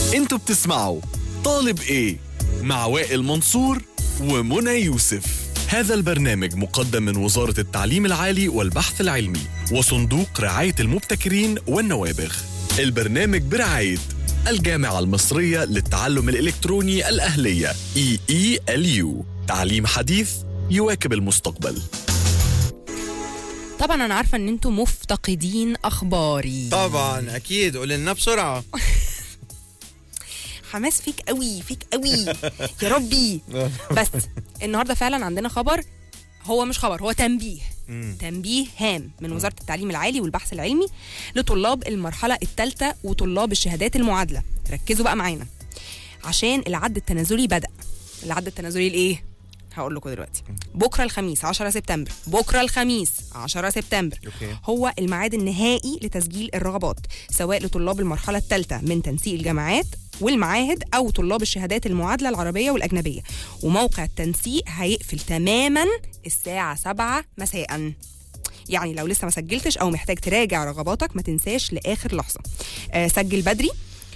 انتوا بتسمعوا طالب ايه مع وائل منصور ومنى يوسف هذا البرنامج مقدم من وزارة التعليم العالي والبحث العلمي وصندوق رعاية المبتكرين والنوابغ البرنامج برعاية الجامعة المصرية للتعلم الإلكتروني الأهلية EELU تعليم حديث يواكب المستقبل طبعا انا عارفه ان انتوا مفتقدين اخباري طبعا اكيد قول لنا بسرعه حماس فيك قوي فيك قوي يا ربي بس النهارده فعلا عندنا خبر هو مش خبر هو تنبيه تنبيه هام من وزاره التعليم العالي والبحث العلمي لطلاب المرحله الثالثه وطلاب الشهادات المعادله ركزوا بقى معانا عشان العد التنازلي بدا العد التنازلي لايه هقول لكم دلوقتي بكره الخميس 10 سبتمبر بكره الخميس 10 سبتمبر أوكي. هو الميعاد النهائي لتسجيل الرغبات سواء لطلاب المرحله الثالثه من تنسيق الجامعات والمعاهد او طلاب الشهادات المعادله العربيه والاجنبيه وموقع التنسيق هيقفل تماما الساعه 7 مساء يعني لو لسه ما سجلتش او محتاج تراجع رغباتك ما تنساش لاخر لحظه آه سجل بدري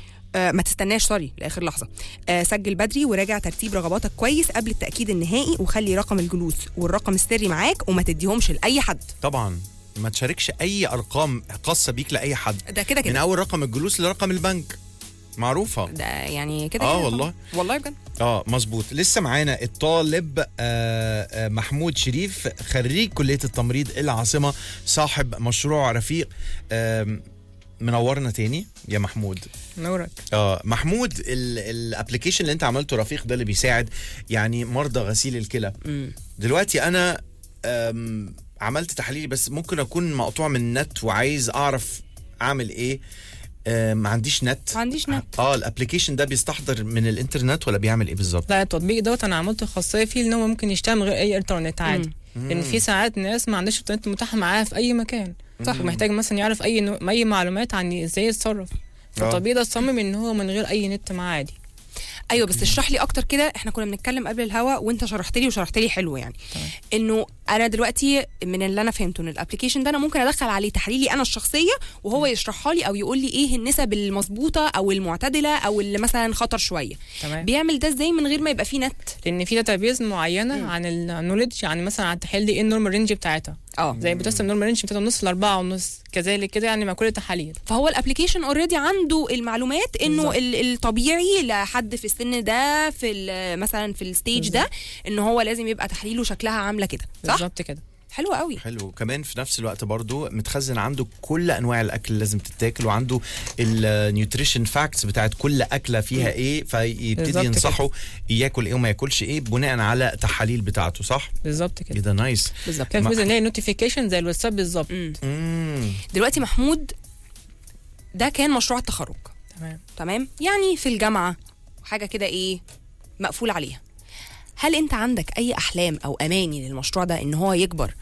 آه ما تستناش سوري لاخر لحظه آه سجل بدري وراجع ترتيب رغباتك كويس قبل التاكيد النهائي وخلي رقم الجلوس والرقم السري معاك وما تديهمش لاي حد طبعا ما تشاركش اي ارقام خاصه بيك لاي حد ده كده من كده اول رقم الجلوس لرقم البنك معروفه ده يعني كده آه كده والله. طبعاً. والله بجد اه مظبوط لسه معانا الطالب آه آه محمود شريف خريج كليه التمريض العاصمه صاحب مشروع رفيق آه منورنا تاني يا محمود نورك اه محمود الابلكيشن اللي انت عملته رفيق ده اللي بيساعد يعني مرضى غسيل الكلى مم. دلوقتي انا أم، عملت تحليل بس ممكن اكون مقطوع من النت وعايز اعرف اعمل ايه أم، ما عنديش نت ما عنديش نت اه الابلكيشن ده بيستحضر من الانترنت ولا بيعمل ايه بالظبط لا التطبيق دوت انا عملته خاصيه فيه ان هو ممكن يشتغل من غير اي انترنت عادي لان في ساعات ناس ما عندهاش انترنت متاح معاها في اي مكان صح ومحتاج مثلا يعرف اي نوع- اي معلومات عن ازاي يتصرف فالتطبيق ده صمم ان هو من غير اي نت معاه عادي ايوه بس اشرح لي اكتر كده احنا كنا بنتكلم قبل الهوا وانت شرحت لي وشرحت لي حلو يعني تمام. انه انا دلوقتي من اللي انا فهمته ان الابلكيشن ده انا ممكن ادخل عليه تحليلي انا الشخصيه وهو يشرحها لي او يقول لي ايه النسب المظبوطه او المعتدله او اللي مثلا خطر شويه تمام بيعمل ده ازاي من غير ما يبقى فيه نت لان في داتابيز معينه عن النولج يعني مثلا عن التحليل دي ايه النورمال رينج بتاعتها اه زي بترسم النورمال رينج بتاعتها ونص لاربعه ونص كذلك كده يعني مع كل التحاليل فهو الابلكيشن اوريدي عنده المعلومات انه بالظبط. ال- الطبيعي لحد في السن ده في ال- مثلا في الستيج ده ان هو لازم يبقى تحليله شكلها عامله كده صح بالظبط كده حلو قوي حلو كمان في نفس الوقت برضو متخزن عنده كل انواع الاكل اللي لازم تتاكل وعنده النيوتريشن فاكتس بتاعت كل اكله فيها ايه فيبتدي بالظبط ينصحه ياكل ايه وما ياكلش ايه بناء على تحاليل بتاعته صح بالظبط ايه كده ده نايس بالظبط كان ما- في زي نوتيفيكيشن زي الواتساب بالظبط مم. امم دلوقتي محمود ده كان مشروع التخرج تمام تمام يعني في الجامعه حاجه كده ايه مقفول عليها هل انت عندك اي احلام او اماني للمشروع ده ان هو يكبر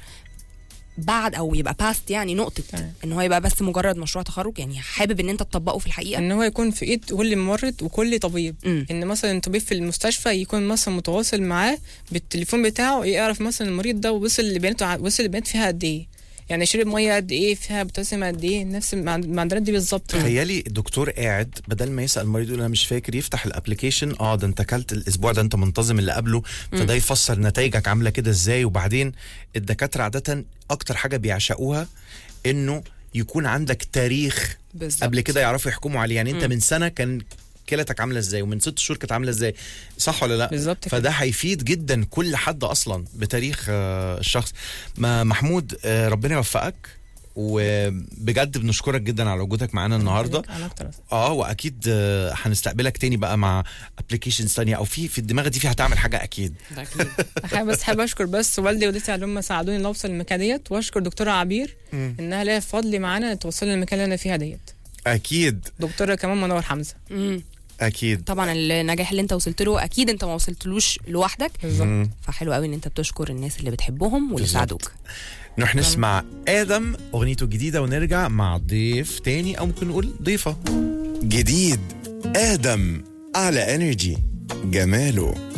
بعد او يبقى باست يعني نقطه تمام. ان هو يبقى بس مجرد مشروع تخرج يعني حابب ان انت تطبقه في الحقيقه ان هو يكون في ايد كل ممرض وكل طبيب مم. ان مثلا طبيب في المستشفى يكون مثلا متواصل معاه بالتليفون بتاعه يعرف مثلا المريض ده وصل لبياناته ع- وصل لبيانات فيها قد ايه يعني شرب ميه قد ايه فيها بوتاسيوم قد ايه نفس المع- المعدلات دي بالظبط تخيلي الدكتور قاعد بدل ما يسال المريض يقول انا مش فاكر يفتح الابلكيشن اه ده انت اكلت الاسبوع ده انت منتظم اللي قبله فده يفسر نتائجك عامله كده ازاي وبعدين الدكاتره عاده اكتر حاجه بيعشقوها انه يكون عندك تاريخ بالظبط قبل كده يعرفوا يحكموا عليه يعني انت مم. من سنه كان كلتك عامله ازاي ومن ست شهور كانت عامله ازاي صح ولا لا بالظبط كده. فده هيفيد جدا كل حد اصلا بتاريخ آه، الشخص ما محمود آه، ربنا يوفقك وبجد بنشكرك جدا على وجودك معانا النهارده انا اكتر اه واكيد آه، هنستقبلك تاني بقى مع ابلكيشنز تانية او في في الدماغ دي في هتعمل حاجه اكيد ده أكيد. حابب بس حابب اشكر بس والدي ووالدتي على هم ساعدوني ان اوصل للمكان ديت واشكر دكتوره عبير انها ليها فضل معانا توصلني للمكان اللي انا فيها ديت اكيد دكتوره كمان منور حمزه مم. اكيد طبعا النجاح اللي انت وصلت له اكيد انت ما وصلتلوش لوحدك بالظبط مم. فحلو قوي ان انت بتشكر الناس اللي بتحبهم واللي بالظبط. ساعدوك نروح نسمع ادم اغنيته الجديده ونرجع مع ضيف تاني او ممكن نقول ضيفه جديد آدم على انرجي جماله